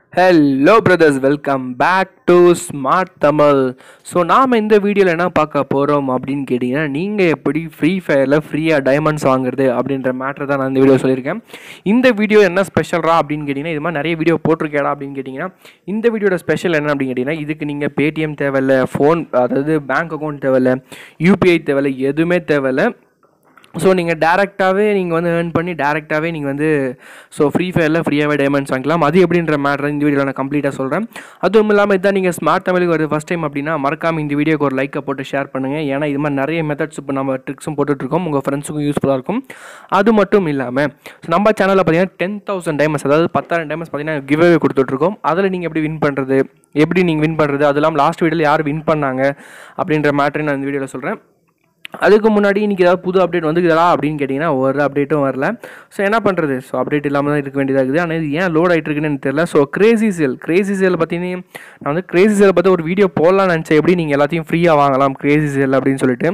hello brothers welcome back to smart Tamil so நாம் இந்த வீடியோவில் என்ன பார்க்க போகிறோம் அப்படின்னு கேட்டிங்கன்னா நீங்கள் எப்படி ஃப்ரீ ஃபயரில் ஃப்ரீயாக டைமண்ட்ஸ் வாங்குறது அப்படின்ற மேட்ரு தான் நான் இந்த வீடியோ சொல்லியிருக்கேன் இந்த வீடியோ என்ன ஸ்பெஷல்ரா அப்படின்னு கேட்டிங்கன்னா இது மாதிரி நிறைய வீடியோ போட்டிருக்கேடா அப்படின்னு கேட்டிங்கன்னா இந்த வீடியோட ஸ்பெஷல் என்ன அப்படின்னு கேட்டிங்கன்னா இதுக்கு நீங்கள் பேடிஎம் தேவையில்ல ஃபோன் அதாவது பேங்க் அக்கௌண்ட் தேவையில்ல யூபிஐ தேவையில்ல எதுவுமே தேவையில்ல ஸோ நீங்கள் டேரெக்டாகவே நீங்கள் வந்து ஏர்ன் பண்ணி டேரெக்டாகவே நீங்கள் வந்து ஸோ ஃப்ரீ ஃபயரில் ஃப்ரீயாகவே டைமண்ட்ஸ் வாங்கிக்கலாம் அது எப்படின்ற மேட்ரு இந்த வீடியோவில் நான் கம்ப்ளீட்டாக சொல்கிறேன் அதுவும் இல்லாமல் இதான் நீங்கள் ஸ்மார்ட் தமிழுக்கு வருது ஃபஸ்ட் டைம் அப்படின்னா மறக்காம இந்த வீடியோக்கு ஒரு லைக்கை போட்டு ஷேர் பண்ணுங்கள் ஏன்னா இது மாதிரி நிறைய மெத்தட்ஸ் இப்போ நம்ம ட்ரிக்ஸும் போட்டுட்ருக்கோம் உங்கள் ஃப்ரெண்ட்ஸுக்கும் யூஸ்ஃபுல்லாக இருக்கும் அது மட்டும் இல்லாமல் ஸோ நம்ம சேனலில் பார்த்தீங்கன்னா டென் தௌசண்ட் டைமண்ட்ஸ் அதாவது பத்தாயிரம் டைமண்ட்ஸ் பார்த்தீங்கன்னா கிவ்அவே கொடுத்துட்ருக்கோம் அதில் நீங்கள் எப்படி வின் பண்ணுறது எப்படி நீங்கள் வின் பண்ணுறது அது இல்லாமல் லாஸ்ட் வீடியோவில் யார் வின் பண்ணாங்க அப்படின்ற மேட்ரு நான் இந்த வீடியோவில் சொல்கிறேன் அதுக்கு முன்னாடி இன்றைக்கி ஏதாவது புது அப்டேட் வந்துக்குதா அப்படின்னு கேட்டிங்கன்னா ஒரு அப்டேட்டும் வரல ஸோ என்ன பண்ணுறது ஸோ அப்டேட் இல்லாமல் தான் இருக்க வேண்டியதாக இருக்குது ஆனால் இது ஏன் லோட் ஆகிட்டு இருக்குன்னு எனக்கு தெரியல so crazy sale crazy sale பார்த்தீங்கன்னா நான் வந்து கிரேசி சேல் பார்த்து ஒரு வீடியோ போடலாம்னு நினச்சேன் எப்படி நீங்கள் எல்லாத்தையும் ஃப்ரீயாக வாங்கலாம் கிரேசி சேல் அப்படின்னு சொல்லிட்டு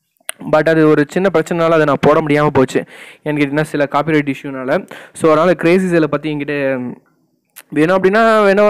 பட் அது ஒரு சின்ன பிரச்சனைனால அதை நான் போட முடியாமல் போச்சு எனக்கு கேட்டிங்கன்னா சில காப்பிரைட் இஷ்யூனால ஸோ அதனால் கிரேசி சேலை பற்றி என்கிட்ட வேணும் அப்படின்னா வேணா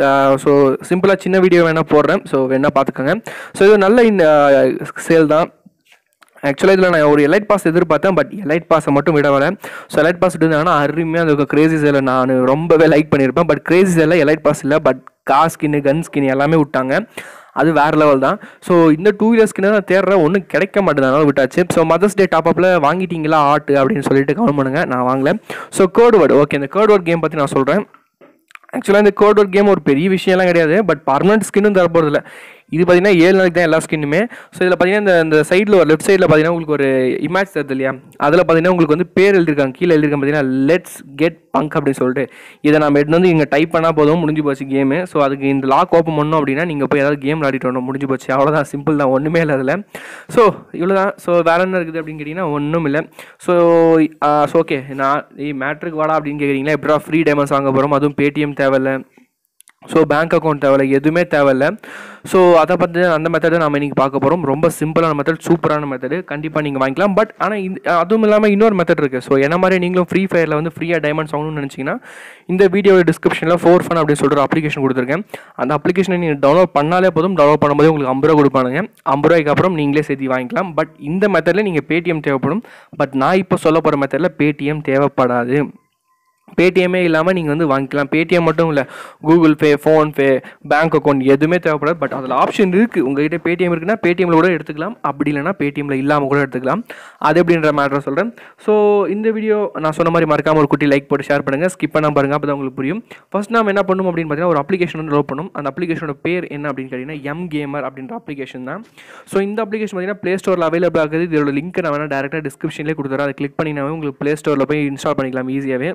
ஸோ சிம்பிளாக சின்ன வீடியோ வேணால் போடுறேன் ஸோ வேணால் பார்த்துக்கோங்க ஸோ இது நல்ல இந்த சேல் தான் ஆக்சுவலாக இதில் நான் ஒரு எலைட் பாஸ் எதிர்பார்த்தேன் பட் எலைட் பாஸை மட்டும் விடவில்லை ஸோ எலைட் பாஸ் இருந்தாங்கன்னா அருமையாக அந்த கிரேசி சேலை நான் ரொம்பவே லைக் பண்ணியிருப்பேன் பட் கிரேசி சேலில் எலைட் பாஸ் இல்லை பட் கார் ஸ்கின்னு கன் ஸ்கின் எல்லாமே விட்டாங்க அது வேறு லெவல் தான் ஸோ இந்த டூ வீலர் ஸ்கின்னு நான் தேடுறேன் ஒன்றும் கிடைக்க மாட்டேதுனால விட்டாச்சு ஸோ மதர்ஸ் டே டாப்அப்பில் வாங்கிட்டீங்களா ஆட்டு அப்படின்னு சொல்லிட்டு கவனம் பண்ணுங்கள் நான் வாங்கல ஸோ கேர்ட் வேர்டு ஓகே இந்த கேர்ட் வேர்ட் கேம் பற்றி நான் சொல்கிறேன் ஆக்சுவலாக இந்த கோட் ஒர்க் கேம் ஒரு பெரிய விஷயம்லாம் கிடையாது பட் பர்மனெண்ட் ஸ்கின்னும் தரப்போகிறதில்ல இது பார்த்தீங்கன்னா ஏழு நாளைக்கு தான் எல்லா ஸ்கின்னுமே ஸோ இதில் பார்த்தீங்கன்னா இந்த இந்த சைடில் ஒரு லெஃப்ட் சைடில் பார்த்தீங்கன்னா உங்களுக்கு ஒரு இமேஜ் தருது இல்லையா அதில் பார்த்தீங்கன்னா உங்களுக்கு வந்து பேர் எழுதிருக்காங்க கீழே எழுதிருக்காங்க பார்த்தீங்கன்னா லெட்ஸ் கெட் பங்க் அப்படின்னு சொல்லிட்டு இதை நம்ம எடுத்து வந்து இங்கே டைப் பண்ணால் போதும் முடிஞ்சு போச்சு கேமு ஸோ அதுக்கு இந்த லாக் ஓப்பன் பண்ணோம் அப்படின்னா நீங்கள் போய் ஏதாவது கேம் விளையாடிட்டு வரணும் முடிஞ்சு போச்சு அவ்வளோதான் சிம்பிள் தான் ஒன்றுமே இல்லை அதில் ஸோ இவ்வளோ தான் ஸோ வேறு என்ன இருக்குது அப்படின்னு கேட்டிங்கன்னா ஒன்றும் இல்லை ஸோ ஸோ ஓகே நான் மேட்ருக்கு வாடா அப்படின்னு கேட்குறீங்களா எப்படா ஃப்ரீ டைமண்ட்ஸ் வாங்க போகிறோம் அதுவும் பேடிஎம் தேவையில்லை ஸோ பேங்க் அக்கௌண்ட் தேவையில்ல எதுவுமே தேவையில்ல ஸோ அதை பற்றி அந்த மெத்தடை நம்ம இன்றைக்கி பார்க்க போகிறோம் ரொம்ப சிம்பிளான மெத்தட் சூப்பரான மெத்தடு கண்டிப்பாக நீங்கள் வாங்கிக்கலாம் பட் ஆனால் இந்த அதுவும் இல்லாமல் இன்னொரு மெத்தட் இருக்குது ஸோ என்ன மாதிரி நீங்களும் ஃப்ரீ ஃபயரில் வந்து ஃப்ரீயாக டைமண்ட்ஸ் வாங்கணும்னு நினச்சிங்கன்னா இந்த வீடியோ டிஸ்கிரிப்ஷனில் ஃபோர் ஃபன் அப்படின்னு சொல்லிட்டு ஒரு அப்ளிகேஷன் கொடுத்துருக்கேன் அந்த அப்ளிகேஷனை நீங்கள் டவுன்லோட் பண்ணாலே போதும் டவுன்லோட் பண்ணும்போது உங்களுக்கு ஐம்பது ரூபா கொடுப்பானுங்க ஐம்பது ரூபாய்க்கு அப்புறம் நீங்களே சேர்த்து வாங்கிக்கலாம் பட் இந்த மெத்தடில் நீங்கள் பேடிஎம் தேவைப்படும் பட் நான் இப்போ சொல்ல போகிற மெத்தடில் பேடிஎம் தேவைப்படாது பேடிஎம்மே இல்லாமல் நீங்கள் வந்து வாங்கிக்கலாம் பேடிஎம் மட்டும் இல்லை Google Pay PhonePe bank account எதுவுமே தேவைப்படாது பட் அதில் ஆப்ஷன் இருக்குது உங்கள்கிட்ட பேடிஎம் இருக்குன்னா பேடிஎம்மில் கூட எடுத்துக்கலாம் அப்படி இல்லைனா பேடிஎம்மில் இல்லாமல் கூட எடுத்துக்கலாம் அது எப்படின்ற மேட்டரை சொல்கிறேன் ஸோ இந்த வீடியோ நான் சொன்ன மாதிரி மறக்காமல் ஒரு குட்டி லைக் போட்டு ஷேர் பண்ணுங்கள் ஸ்கிப் பண்ணால் பாருங்கள் அப்போ தான் உங்களுக்கு புரியும் ஃபஸ்ட் நம்ம என்ன பண்ணும் அப்படின்னு பார்த்தீங்கன்னா ஒரு அப்ளிகேஷன் வந்து லோட் பண்ணும் அந்த அப்ளிகேஷனோட பேர் என்ன அப்படின்னு கேட்டிங்கன்னா எம் கேமர் அப்படின்ற அப்ளிகேஷன் தான் ஸோ இந்த அப்ளிகேஷன் பார்த்தீங்கன்னா ப்ளே ஸ்டோரில் அவைலபிள் ஆகுது இதோட லிங்க் நான் வேணால் டேரெக்டாக டிஸ்கிரிப்ஷன்லேயே கொடுத்துறேன் அதை கிளிக் பண்ணினாவே உங்களுக்கு ப்ளே ஸ்டோரில் போய் இன்ஸ்டால் பண்ணிக்கலாம் ஈஸியாகவே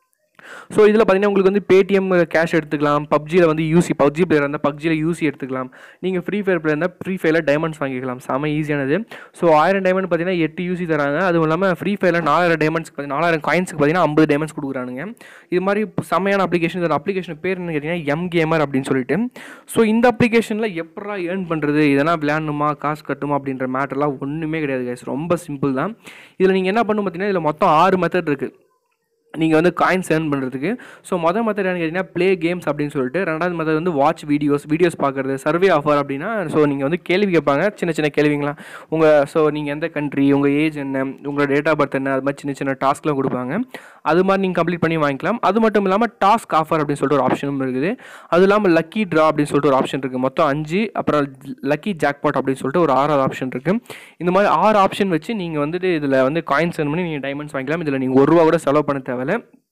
ஸோ இதில் பார்த்தீங்கன்னா உங்களுக்கு வந்து பேடிஎம் கேஷ் எடுத்துக்கலாம் பப்ஜியில் வந்து யூசி பப்ஜி பிளேயர் இருந்தால் பப்ஜியில் யூசி எடுத்துக்கலாம் நீங்கள் ஃப்ரீ ஃபயர் பிளேயர் இருந்தால் ஃப்ரீ ஃபயரில் டைமண்ட்ஸ் வாங்கிக்கலாம் செம ஈஸியானது ஸோ ஆயிரம் டைமண்ட் பார்த்தீங்கன்னா எட்டு யூசி தராங்க அதுவும் இல்லாமல் ஃப்ரீ ஃபயரில் நாலாயிரம் டைமண்ட்ஸ்க்கு பார்த்தி நாலாயிரம் காயின்ஸுக்கு பார்த்தீங்கன்னா ஐம்பது டைமண்ட்ஸ் கொடுக்குறானுங்க இது மாதிரி செம்மையான அப்ளிகேஷன் இதோட அப்ளிகேஷன் பேர் என்ன கேட்டிங்கன்னா எம் கேமர் அப்படின்னு சொல்லிட்டு ஸோ இந்த அப்ளிகேஷனில் எப்படா ஏர்ன் பண்ணுறது இதெல்லாம் விளையாடணுமா காசு கட்டுமா அப்படின்ற மேட்டர்லாம் ஒன்றுமே கிடையாது கைஸ் ரொம்ப சிம்பிள் தான் இதில் நீங்கள் என்ன பண்ணணும் பார்த்தீங்கன்னா இதில் மொத்தம் ஆறு மெத்தட் இருக்குது நீங்கள் வந்து காயின்ஸ் ஏர்ன் பண்ணுறதுக்கு ஸோ மொதல் மெத்தட் என்ன கேட்டிங்கன்னா ப்ளே கேம்ஸ் அப்படின்னு சொல்லிட்டு ரெண்டாவது மெத்தட் வந்து வாட்ச் வீடியோஸ் வீடியோஸ் பார்க்குறது சர்வே ஆஃபர் அப்படின்னா ஸோ நீங்கள் வந்து கேள்வி கேட்பாங்க சின்ன சின்ன கேள்விங்களாம் உங்கள் ஸோ நீங்கள் எந்த கண்ட்ரி உங்கள் ஏஜ் என்ன உங்களோட டேட் ஆஃப் பர்த் என்ன அது மாதிரி சின்ன சின்ன டாஸ்க்லாம் கொடுப்பாங்க அது மாதிரி நீங்கள் கம்ப்ளீட் பண்ணி வாங்கிக்கலாம் அது மட்டும் இல்லாமல் டாஸ்க் ஆஃபர் அப்படின்னு சொல்லிட்டு ஒரு ஆப்ஷனும் இருக்குது அது இல்லாமல் லக்கி ட்ரா அப்படின்னு சொல்லிட்டு ஒரு ஆப்ஷன் இருக்குது மொத்தம் அஞ்சு அப்புறம் லக்கி ஜாக்பாட் அப்படின்னு சொல்லிட்டு ஒரு ஆறாவது ஆப்ஷன் இருக்குது இந்த மாதிரி ஆறு ஆப்ஷன் வச்சு நீங்கள் வந்துட்டு இதில் வந்து காயின்ஸ் ஏர்ன் பண்ணி நீங்கள் டைமண்ட்ஸ் வாங்கிக்கலாம் இதில் நீங்கள் ஒரு ரூபா கூட செலவு பண்ண தேவை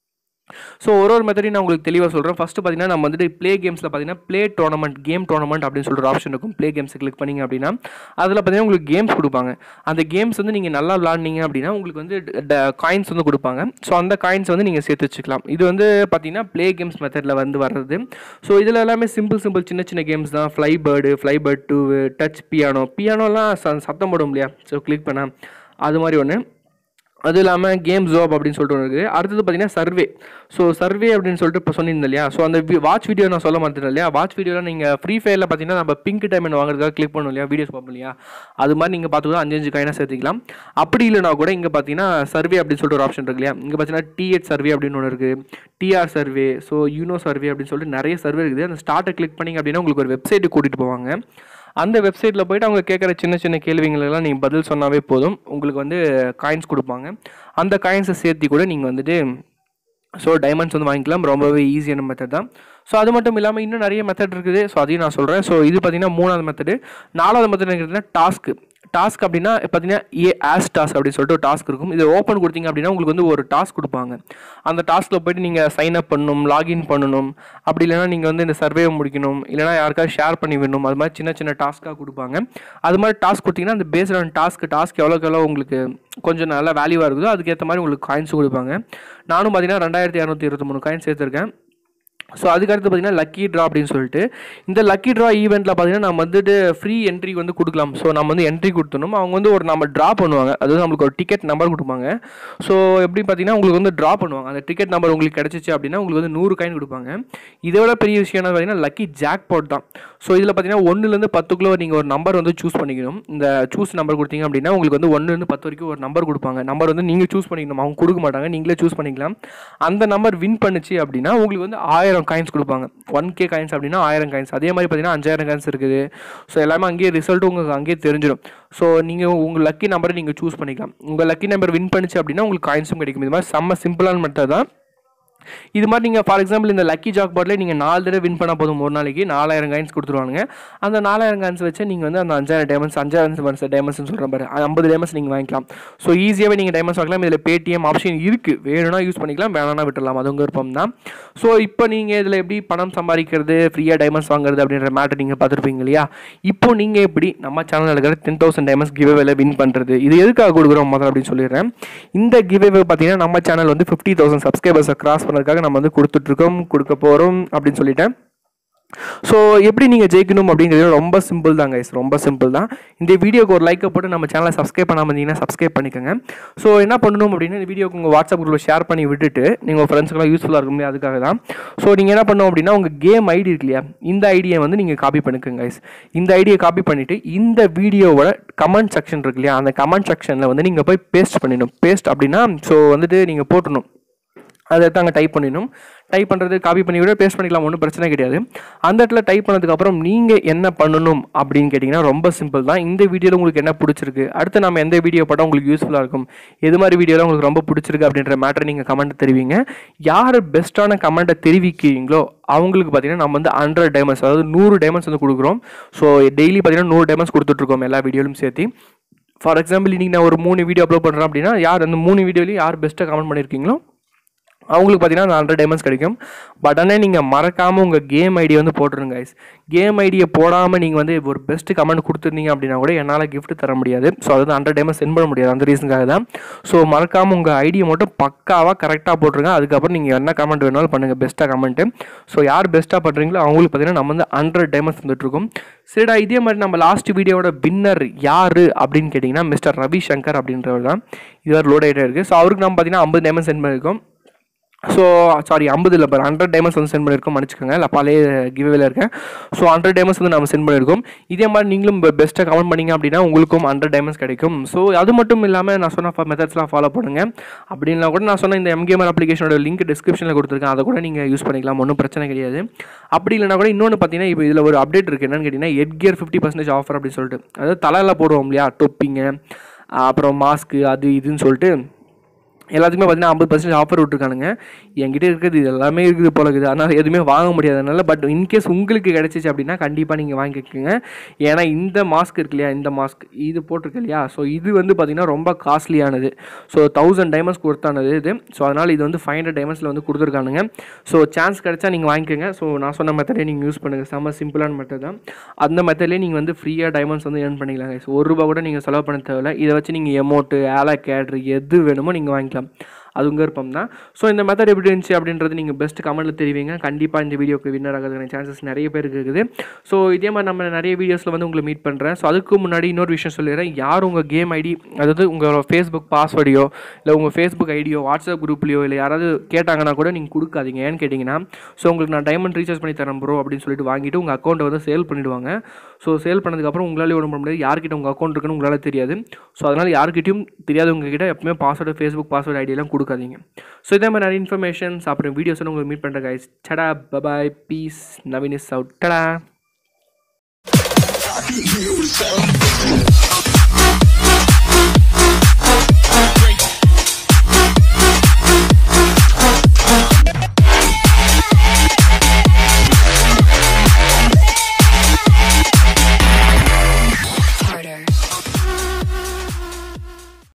ஸோ ஒரு ஒரு மெத்தடையும் நான் உங்களுக்கு தெளிவாக சொல்கிறேன் ஃபஸ்ட்டு பார்த்தீங்கன்னா நம்ம வந்துட்டு ப்ளே கேம்ஸில் பார்த்தீங்கன்னா ப்ளே டோர்னமெண்ட் கேம் டோர்னமெண்ட் அப்படின்னு சொல்லிட்டு ஒரு ஆப்ஷன் இருக்கும் ப்ளே கேம்ஸ் கிளிக் பண்ணிங்க அப்படின்னா அதில் பார்த்தீங்கன்னா உங்களுக்கு கேம்ஸ் கொடுப்பாங்க அந்த கேம்ஸ் வந்து நீங்கள் நல்லா விளாட்னீங்க அப்படின்னா உங்களுக்கு வந்து காயின்ஸ் வந்து கொடுப்பாங்க ஸோ அந்த காயின்ஸ் வந்து நீங்கள் சேர்த்து வச்சுக்கலாம் இது வந்து பார்த்தீங்கன்னா ப்ளே கேம்ஸ் மெத்தடில் வந்து வர்றது ஸோ இதில் எல்லாமே சிம்பிள் சிம்பிள் சின்ன சின்ன கேம்ஸ் தான் fly bird fly bird two touch piano பியானோலாம் சத்தம் போடும் இல்லையா ஸோ கிளிக் பண்ணால் அது மாதிரி ஒன்று அது இல்லாமல் கேம் ஜோப் அப்படின்னு சொல்லிட்டு ஒன்று இருக்குது அடுத்தது பார்த்தீங்கன்னா சர்வே ஸோ சர்வே அப்படின்னு சொல்லிட்டு இப்போ சொன்னிருந்தேன் இல்லையா ஸோ அந்த வாட்ச் வீடியோ நான் சொல்ல மாட்டேன் இல்லையா வாட்ச் வீடியோவில் நீங்கள் ஃப்ரீ ஃபயரில் பார்த்தீங்கன்னா நம்ம பிங்க் டைமண்ட் வாங்குறதுக்காக கிளிக் பண்ணணும் இல்லையா வீடியோஸ் பார்ப்போம் இல்லையா அது மாதிரி நீங்கள் பார்த்துக்கலாம் அஞ்சு அஞ்சு காயினாக சேர்த்துக்கலாம் அப்படி இல்லைனா கூட இங்கே பார்த்தீங்கன்னா சர்வே அப்படின்னு சொல்லிட்டு ஒரு ஆப்ஷன் இருக்கு இல்லையா இங்கே பார்த்தீங்கன்னா டிஹெச் சர்வே அப்படின்னு ஒன்று இருக்குது TR survey so Uno survey அப்படின்னு சொல்லிட்டு நிறைய சர்வே இருக்குது அந்த ஸ்டார்ட்டை கிளிக் பண்ணிங்க அப்படின்னா உங்களுக்கு ஒரு வெப்சைட்டு கூட்டிகிட்டு போவாங்க அந்த வெப்சைட்டில் போயிட்டு அவங்க கேட்குற சின்ன சின்ன கேள்விங்களெல்லாம் நீங்கள் பதில் சொன்னாவே போதும் உங்களுக்கு வந்து காயின்ஸ் கொடுப்பாங்க அந்த காயின்ஸை சேர்த்தி கூட நீங்கள் வந்துட்டு ஸோ டைமண்ட்ஸ் வந்து வாங்கிக்கலாம் ரொம்பவே ஈஸியான மெத்தட் தான் ஸோ அது மட்டும் இல்லாமல் இன்னும் நிறைய மெத்தட் இருக்குது ஸோ அதையும் நான் சொல்கிறேன் ஸோ இது பார்த்தீங்கன்னா மூணாவது மெத்தடு நாலாவது மெத்தட் என்ன டாஸ்க்கு டாஸ்க் அப்படின்னா பார்த்தீங்கன்னா ஏ ஆஸ் டாஸ்க் அப்படின்னு சொல்லிட்டு ஒரு டாஸ்க் இருக்கும் இது ஓப்பன் கொடுத்தீங்க அப்படின்னா உங்களுக்கு வந்து ஒரு டாஸ்க் கொடுப்பாங்க அந்த டாஸ்கில் போயிட்டு நீங்கள் சைன் அப் பண்ணணும் லாகின் பண்ணணும் அப்படி இல்லைனா நீங்கள் வந்து இந்த சர்வேவை முடிக்கணும் இல்லைனா யாருக்காவது ஷேர் பண்ணி விடணும் அது மாதிரி சின்ன சின்ன டாஸ்க்காக கொடுப்பாங்க அது மாதிரி டாஸ்க் கொடுத்தீங்கன்னா அந்த பேஸ்ட் ஆன் டாஸ்க் டாஸ்க் எவ்வளோக்கு எவ்வளோ உங்களுக்கு கொஞ்சம் நல்லா வேல்யூவாக இருக்குதோ அதுக்கேற்ற மாதிரி உங்களுக்கு காயின்ஸ் கொடுப்பாங்க நானும் பார்த்தீங்கன்னா ரெண்டாயிரத்தி இரநூத்தி இருபத்தி மூணு காயின்ஸ் சேர்த்துருக்கேன் ஸோ அதுக்கடுத்து பார்த்தீங்கன்னா லக்கி ட்ரா அப்படின்னு சொல்லிட்டு இந்த லக்கி ட்ரா ஈவெண்ட்டில் பார்த்தீங்கன்னா நம்ம வந்துட்டு ஃப்ரீ என்ட்ரி வந்து கொடுக்கலாம் ஸோ நம்ம வந்து என்ட்ரி கொடுத்தணும் அவங்க வந்து ஒரு நம்ம ட்ரா பண்ணுவாங்க அதாவது நம்மளுக்கு ஒரு டிக்கெட் நம்பர் கொடுப்பாங்க ஸோ எப்படி பார்த்தீங்கன்னா உங்களுக்கு வந்து ட்ரா பண்ணுவாங்க அந்த டிக்கெட் நம்பர் உங்களுக்கு கிடச்சிச்சு அப்படின்னா உங்களுக்கு வந்து நூறு காயின் கொடுப்பாங்க இதை விட பெரிய விஷயம் என்ன பார்த்தீங்கன்னா லக்கி ஜாக் பாட் தான் ஸோ இதில் பார்த்தீங்கன்னா ஒன்றுலேருந்து பத்துக்குள்ளே நீங்கள் ஒரு நம்பர் வந்து சூஸ் பண்ணிக்கணும் இந்த சூஸ் நம்பர் கொடுத்தீங்க அப்படின்னா உங்களுக்கு வந்து ஒன்றுலேருந்து பத்து வரைக்கும் ஒரு நம்பர் கொடுப்பாங்க நம்பர் வந்து நீங்கள் சூஸ் பண்ணிக்கணும் அவங்க கொடுக்க மாட்டாங்க நீங்களே சூஸ் பண்ணிக்கலாம் அந்த நம்பர் வின் பண்ணுச்சு அப்படின்னா உங்களுக்கு வந்து ஆயிரம் காயின்ஸ் கொடுப்பாங்க ஒன் கே காயின்ஸ் அப்படின்னா ஆயிரம் காயின்ஸ் அதே மாதிரி பார்த்தீங்கன்னா அஞ்சாயிரம் காயின்ஸ் இருக்குது ஸோ எல்லாமே அங்கேயே ரிசல்ட் உங்களுக்கு அங்கேயே தெரிஞ்சிடும் ஸோ நீங்கள் உங்கள் லக்கி நம்பரை நீங்கள் சூஸ் பண்ணிக்கலாம் உங்கள் லக்கி நம்பர் வின் பண்ணுச்சு அப்படின்னா உங்களுக்கு காயின்ஸும் கிடைக்கும் இது மாதிரி செம்ம சிம்பிளான மெத்தட் தான் இது மாதிரி நீங்கள் ஃபார் எக்ஸாம்பிள் இந்த லக்கி ஜாக் பாட்டில் நீங்கள் நாலு தடவை வின் பண்ணால் போதும் ஒரு நாளைக்கு நாலாயிரம் காயின்ஸ் கொடுத்துருவாங்க அந்த நாலாயிரம் காயின்ஸ் வச்சு நீங்கள் வந்து அந்த அஞ்சாயிரம் டைமண்ட்ஸ் அஞ்சாயிரம் டைமண்ட்ஸ் டைமண்ட்ஸ்னு சொல்கிறேன் பாரு ஐம்பது டைமண்ட்ஸ் நீங்கள் வாங்கிக்கலாம் ஸோ ஈஸியாகவே நீங்கள் டைமண்ட்ஸ் வாங்கலாம் இதில் பேடிஎம் ஆப்ஷன் இருக்குது வேணும்னா யூஸ் பண்ணிக்கலாம் வேணாம்னா விட்டுடலாம் அது உங்கள் விருப்பம் தான் ஸோ இப்போ நீங்கள் இதில் எப்படி பணம் சம்பாதிக்கிறது ஃப்ரீயாக டைமண்ட்ஸ் வாங்குறது அப்படின்ற மேட்டர் நீங்கள் பார்த்துருப்பீங்க இல்லையா இப்போ நீங்கள் எப்படி நம்ம சேனலில் இருக்கிற டென் தௌசண்ட் டைமண்ட்ஸ் கிவ்அவேல வின் பண்ணுறது இது எதுக்காக கொடுக்குறோம் முதல்ல அப்படின்னு சொல்லிடுறேன் இந்த கிவ்அவே பார்த்தீங்கன்னா நம்ம சேனல் வந்து ஃபிஃப்டி தௌசண்ட் சப்ஸ்கிரைபர்ஸை கிராஸ் பண்ணதுக்காக நம்ம வந்து கொடுத்துட்ருக்கோம் கொடுக்க போகிறோம் அப்படின்னு சொல்லிட்டேன் ஸோ எப்படி நீங்கள் ஜெயிக்கணும் அப்படிங்கிறது ரொம்ப சிம்பிள் தான் கைஸ் ரொம்ப சிம்பிள் தான் இந்த வீடியோக்கு ஒரு லைக்கை போட்டு நம்ம சேனலை சப்ஸ்கிரைப் பண்ணாமல் இருந்தீங்கன்னா சப்ஸ்கிரைப் பண்ணிக்கோங்க ஸோ என்ன பண்ணணும் அப்படின்னா இந்த வீடியோக்கு உங்கள் வாட்ஸ்அப் குரூப்பில் ஷேர் பண்ணி விட்டுட்டு நீங்கள் உங்கள் ஃப்ரெண்ட்ஸ்க்கெல்லாம் யூஸ்ஃபுல்லாக இருக்கும் அதுக்காக தான் ஸோ நீங்கள் என்ன பண்ணணும் அப்படின்னா உங்கள் கேம் ஐடி இருக்கு இல்லையா இந்த ஐடியை வந்து நீங்கள் காப்பி பண்ணிக்கோங்க கைஸ் இந்த ஐடியை காப்பி பண்ணிவிட்டு இந்த வீடியோவோட கமெண்ட் செக்ஷன் இருக்கு இல்லையா அந்த கமெண்ட் செக்ஷனில் வந்து நீங்கள் போய் பேஸ்ட் பண்ணிடணும் பேஸ்ட் அப்படின்னா ஸோ வந்துட்டு நீங்கள் போட்டணும் அதை தாங்க டைப் பண்ணிடணும் டைப் பண்ணுறது காப்பி பண்ணி விட பேஸ்ட் பண்ணிக்கலாம் ஒன்றும் பிரச்சனை கிடையாது அந்த இடத்துல டைப் பண்ணதுக்கப்புறம் நீங்கள் என்ன பண்ணணும் அப்படின்னு கேட்டிங்கன்னா ரொம்ப சிம்பிள் தான் இந்த வீடியோவில் உங்களுக்கு என்ன பிடிச்சிருக்கு அடுத்து நம்ம எந்த வீடியோ படம் உங்களுக்கு யூஸ்ஃபுல்லாக இருக்கும் எது மாதிரி வீடியோவில் உங்களுக்கு ரொம்ப பிடிச்சிருக்கு அப்படின்ற மேட்டரை நீங்கள் கமெண்ட் தெரிவிங்க யார் பெஸ்ட்டான கமெண்ட்டை தெரிவிக்கிறீங்களோ அவங்களுக்கு பார்த்தீங்கன்னா நம்ம வந்து ஹண்ட்ரட் டைமண்ட்ஸ் அதாவது நூறு டைமண்ட்ஸ் வந்து கொடுக்குறோம் ஸோ டெய்லி பார்த்தீங்கன்னா நூறு டைமண்ட்ஸ் கொடுத்துட்ருக்கோம் எல்லா வீடியோலையும் சேர்த்து ஃபார் எக்ஸாம்பிள் இன்றைக்கி நான் ஒரு மூணு வீடியோ அப்லோட் பண்ணுறேன் அப்படின்னா யார் அந்த மூணு வீடியோலையும் யார் பெஸ்ட்டாக கமெண்ட் பண்ணியிருக்கீங்களோ அவங்களுக்கு பார்த்தீங்கன்னா அந்த ஹண்ட்ரட் டைமண்ட்ஸ் கிடைக்கும் பட் ஆனால் நீங்கள் மறக்காமல் உங்கள் கேம் ஐடி வந்து போட்டுருங்க guys கேம் ஐடியை போடாமல் நீங்கள் வந்து ஒரு பெஸ்ட் கமெண்ட் கொடுத்துருந்தீங்க அப்படின்னா கூட என்னால் gift தர முடியாது ஸோ அதாவது ஹண்ட்ரட் டைமண்ட்ஸ் சென்ட் பண்ண முடியாது அந்த ரீசனுக்காக தான் ஸோ மறக்காமல் உங்கள் ஐடியை மட்டும் பக்காவாக கரெக்டாக போட்டுருங்க அதுக்கப்புறம் நீங்கள் என்ன கமெண்ட் வேணாலும் பண்ணுங்கள் பெஸ்ட்டாக கமெண்ட்டு ஸோ யார் பெஸ்ட்டாக பண்ணுறீங்களோ அவங்களுக்கு பார்த்தீங்கன்னா நம்ம வந்து ஹண்ட்ரட் டைமண்ட்ஸ் வந்துட்டுருக்கோம் சரிடா இதே மாதிரி நம்ம லாஸ்ட் வீடியோவோட வின்னர் யார் அப்படின்னு கேட்டிங்கன்னா மிஸ்டர் ரவி சங்கர் அப்படின்றவர் தான் இதுவரை லோட் ஆகிட்டே இருக்குது ஸோ அவருக்கு நம்ம பார்த்தீங்கன்னா ஐம்பது டைமண்ட்ஸ் சென்ட் பண்ணியிருக்கோம் ஸோ சாரி ஐம்பது இல்லை பாரு ஹண்ட்ரட் டைமண்ட்ஸ் வந்து சென்ட் பண்ணியிருக்கோம் மன்னிச்சுக்கோங்க இல்லை பழைய கிவ்வேல இருக்கேன் ஸோ ஹண்ட்ரட் டைமண்ட்ஸ் வந்து நம்ம சென்ட் பண்ணியிருக்கோம் இதே மாதிரி நீங்களும் பெஸ்ட்டாக கமெண்ட் பண்ணீங்க அப்படின்னா உங்களுக்கும் ஹண்ட்ரட் டைமண்ட்ஸ் கிடைக்கும் ஸோ அது மட்டும் இல்லாமல் நான் சொன்ன மெத்தட்ஸ்லாம் ஃபாலோ பண்ணுங்க அப்படின்னா கூட நான் சொன்ன இந்த எம்கேமர் அப்ளிகேஷனோட லிங்க் டிஸ்கிரிப்ஷனில் கொடுத்துருக்கேன் அதை கூட நீங்கள் யூஸ் பண்ணிக்கலாம் ஒன்றும் பிரச்சனை கிடையாது அப்படி இல்லைனா கூட இன்னொன்று பார்த்தீங்கன்னா இப்போ இதில் ஒரு அப்டேட் இருக்குது என்னன்னு கேட்டிங்கன்னா எட் கியர் ஃபிஃப்டி பர்சன்டேஜ் ஆஃபர் அப்படின்னு சொல்லிட்டு அதாவது தலையில் போடுவோம் இல்லையா டொப்பிங்க அப்புறம் மாஸ்க்கு அது இதுன்னு சொல்லிட்டு எல்லாத்துக்குமே பார்த்தீங்கன்னா ஐம்பது பர்சன்ட் ஆஃபர் விட்ருக்கானுங்க என்கிட்ட இருக்கிறது இது எல்லாமே இருக்குது போல இருக்குது அதனால் எதுவுமே வாங்க முடியாதனால பட் இன்கேஸ் உங்களுக்கு கிடச்சிச்சு அப்படின்னா கண்டிப்பாக நீங்கள் வாங்கிக்கோங்க ஏன்னா இந்த மாஸ்க் இருக்கு இல்லையா இந்த மாஸ்க் இது போட்டிருக்கு இல்லையா ஸோ இது வந்து பார்த்திங்கன்னா ரொம்ப காஸ்ட்லியானது ஸோ தௌசண்ட் டைமண்ட்ஸ் கொடுத்தானது இது ஸோ அதனால் இது வந்து ஃபைவ் ஹண்ட்ரட் டைமண்ட்ஸில் வந்து கொடுத்துருக்கானுங்க ஸோ சான்ஸ் கிடைச்சா நீங்கள் வாங்கிக்கோங்க ஸோ நான் சொன்ன மெத்தடே நீங்கள் யூஸ் பண்ணுங்கள் செம்ம சிம்பிளான மெத்தட் தான் அந்த மெத்தட்லேயே நீங்கள் வந்து ஃப்ரீயாக டைமண்ட்ஸ் வந்து ஏர்ன் பண்ணிக்கலாம் ஸோ ஒரு ரூபா கூட நீங்கள் செலவு பண்ண தேவையில்ல இதை வச்சு நீங்கள் எமௌண்ட்டு ஆலா கேட்ரு எது வேணுமோ நீங்கள் வாங்கிக்கலாம் அது உங்கள் விருப்பம் தான் ஸோ இந்த மெத்தட் எப்படி இருந்துச்சு அப்படின்றது நீங்கள் பெஸ்ட் கமெண்ட்டில் தெரிவிங்க கண்டிப்பாக இந்த வீடியோக்கு வின்னர் ஆகிறதுக்கான சான்சஸ் நிறைய பேருக்கு இருக்குது ஸோ இதே மாதிரி நம்ம நிறைய வீடியோஸில் வந்து உங்களை மீட் பண்ணுறேன் ஸோ அதுக்கு முன்னாடி இன்னொரு விஷயம் சொல்லிடுறேன் யார் உங்கள் கேம் ஐடி அதாவது உங்கள் ஃபேஸ்புக் பாஸ்வேர்டையோ இல்லை உங்கள் ஃபேஸ்புக் ஐடியோ வாட்ஸ்அப் குரூப்லையோ இல்லை யாராவது கேட்டாங்கன்னா கூட நீங்கள் கொடுக்காதீங்க ஏன்னு கேட்டிங்கன்னா ஸோ உங்களுக்கு நான் டைமண்ட் ரீசார்ஜ் பண்ணி தரேன் ப்ரோ அப்படின்னு சொல்லிட்டு வாங்கிட்டு உங்கள் அக்கௌண்ட்டை வந்து சேல் பண்ணிவிடுவாங்க ஸோ சேல் பண்ணதுக்கப்புறம் உங்களாலே ஒன்றும் பண்ண முடியாது யார்கிட்ட உங்கள் அக்கௌண்ட் இருக்குன்னு உங்களால் தெரியாது ஸோ அதனால் யார்கிட்டையும் தெரியாதவங்க கிட்ட எப்பவுமே பாஸ்வேர்டு ஃபேஸ்புக் பாஸ்வேர்டு ஐடியெல்லாம் கொடுக்காதீங்க ஸோ இதே மாதிரி நிறைய இன்ஃபர்மேஷன்ஸ் அப்புறம் வீடியோஸ் உங்களுக்கு மீட் பண்ணுற guys tata bye bye peace Naveen is out டடா